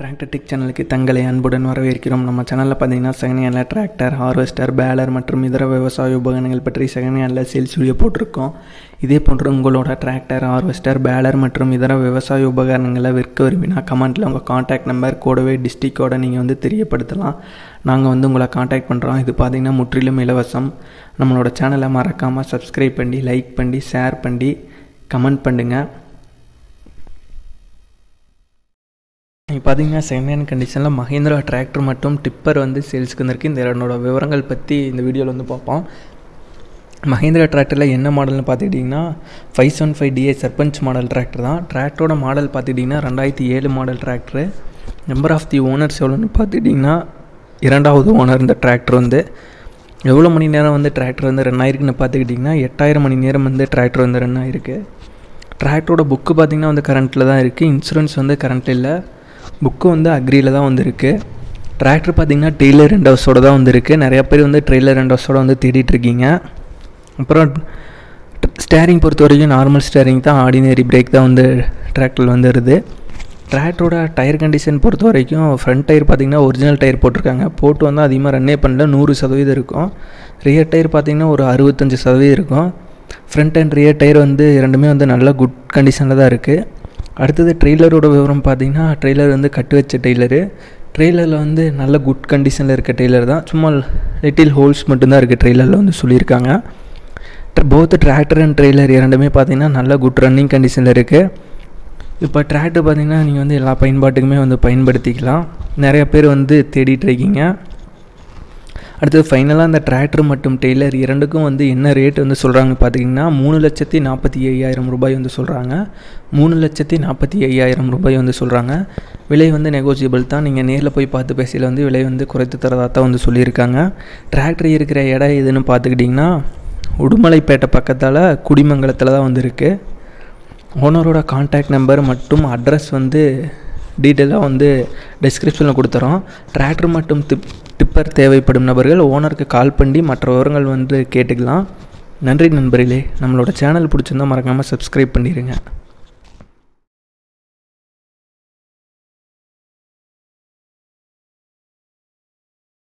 tractor tech சேனலுக்கு தங்களை அன்புடன் வரவேற்கிறோம் நம்ம சேனலில் பார்த்தீங்கன்னா second hand tractor harvester baler மற்றும் இதர விவசாய உபகரணங்கள் பற்றி செகண்ட் ஹேண்டில் சேல்ஸ் வீடியோ போட்டிருக்கோம் இதே போன்று உங்களோட டிராக்டர் ஹார்வெஸ்டர் பேலர் மற்றும் இதர விவசாய உபகரணங்களை விற்க விரும்பினா கமெண்ட்டில் உங்கள் காண்டாக்ட் நம்பர் கூடவே டிஸ்ட்ரிக்டோட நீங்கள் வந்து தெரியப்படுத்தலாம் நாங்கள் வந்து உங்களை காண்டாக்ட் பண்ணுறோம் இது பார்த்தீங்கன்னா முற்றிலும் இலவசம் நம்மளோட சேனலை மறக்காமல் சப்ஸ்கிரைப் பண்ணி லைக் பண்ணி ஷேர் பண்ணி கமெண்ட் பண்ணுங்கள் இப்போ பார்த்தீங்கன்னா செகண்ட் ஹேண்ட் கண்டிஷனில் மஹேந்திரா டிராக்டர் மற்றும் டிப்பர் வந்து சேல்ஸுக்கு வந்திருக்கு இந்த இரண்டோட விவரங்கள் பற்றி இந்த வீடியோவில் வந்து பார்ப்போம் மஹேந்திரா டிராக்டரில் என்ன மாடல்னு பார்த்துக்கிட்டிங்கன்னா five seven five DA Sarpanch model tractor தான் டிராக்டரோட மாடல் பார்த்துக்கிட்டிங்கன்னா ரெண்டாயிரத்தி ஏழு model tractor number of the owners எவ்வளோன்னு பார்த்துக்கிட்டிங்கன்னா இரண்டாவது ஓனர் இந்த டிராக்டர் வந்து எவ்வளோ மணி நேரம் வந்து டிராக்டர் வந்து ரன் ஆயிருக்குன்னு பார்த்துக்கிட்டிங்கன்னா எட்டாயிரம் மணி நேரம் வந்து டிராக்டர் வந்து ரன் ஆயிருக்கு டிராக்டரோட புக்கு பார்த்திங்கன்னா வந்து கரண்ட்டில் தான் இருக்குது இன்சூரன்ஸ் வந்து கரண்ட்டில் இல்லை புக்கு வந்து அக்ரியில் தான் வந்துருக்கு டிராக்டர் பார்த்திங்கன்னா டெய்லர் ரெண்டு ஹவுஸோட தான் வந்துருக்கு நிறையா பேர் வந்து ட்ரெய்லர் ரெண்டு ஹவுஸோட வந்து தேடிட்டுருக்கீங்க அப்புறம் ஸ்டேரிங் பொறுத்த வரைக்கும் நார்மல் ஸ்டேரிங் தான் ஆர்டினரி பிரேக் தான் வந்து டிராக்டரில் வந்துடுது டிராக்டரோட டயர் கண்டிஷன் பொறுத்த வரைக்கும் ஃப்ரண்ட் டயர் பார்த்திங்கன்னா ஒரிஜினல் டயர் போட்டிருக்காங்க போட்டு வந்து அதிகமாக ரன்னே பண்ணல நூறு சதவீதம் இருக்கும் ரியர் டயர் பார்த்திங்கன்னா ஒரு அறுபத்தஞ்சு சதவீதம் இருக்கும் ஃப்ரண்ட் அண்ட் ரியர் டயர் வந்து ரெண்டுமே வந்து நல்ல குட் கண்டிஷனில் தான் இருக்குது அடுத்தது ட்ரெய்லரோட விவரம் பார்த்தீங்கன்னா ட்ரெய்லர் வந்து கட்டு வச்ச டெய்லரு ட்ரெய்லரில் வந்து நல்ல குட் கண்டிஷனில் இருக்க டெய்லர் தான் சும்மா லிட்டில் ஹோல்ஸ் மட்டும்தான் இருக்குது ட்ரெய்லரில் வந்து சொல்லியிருக்காங்க போத்து டிராக்டர் அண்ட் ட்ரெய்லர் இரண்டுமே பார்த்தீங்கன்னா நல்ல குட் ரன்னிங் கண்டிஷனில் இருக்குது இப்போ டிராக்டர் பார்த்திங்கன்னா நீங்கள் வந்து எல்லா பயன்பாட்டுக்குமே வந்து பயன்படுத்திக்கலாம் நிறைய பேர் வந்து தேடிட்டு இருக்கீங்க அடுத்தது ஃபைனலாக அந்த டிராக்டர் மற்றும் டெய்லர் இரண்டுக்கும் வந்து என்ன ரேட் வந்து சொல்கிறாங்கன்னு பார்த்தீங்கன்னா மூணு லட்சத்தி நாற்பத்தி ஐயாயிரம் ரூபாய் வந்து சொல்கிறாங்க மூணு லட்சத்தி நாற்பத்தி ஐயாயிரம் ரூபாய் வந்து சொல்கிறாங்க விலை வந்து நெகோசியபிள் தான் நீங்கள் நேரில் போய் பார்த்து பேசையில் வந்து விலை வந்து குறைத்து தரதாக தான் வந்து சொல்லியிருக்காங்க டிராக்டர் இருக்கிற இடம் எதுன்னு பார்த்துக்கிட்டிங்கன்னா உடுமலைப்பேட்டை பக்கத்தால் குடிமங்கலத்தில் தான் வந்து இருக்குது ஓனரோட கான்டாக்ட் நம்பர் மற்றும் அட்ரஸ் வந்து டீட்டெயிலாக வந்து டிஸ்கிரிப்ஷனில் கொடுத்துறோம் டிராக்டர் மற்றும் டிப் டிப்பர் தேவைப்படும் நபர்கள் ஓனருக்கு கால் பண்ணி மற்ற விவரங்கள் வந்து கேட்டுக்கலாம் நன்றி நண்பர்களே நம்மளோட சேனல் பிடிச்சிருந்தால் மறக்காமல் சப்ஸ்கிரைப் பண்ணிடுங்க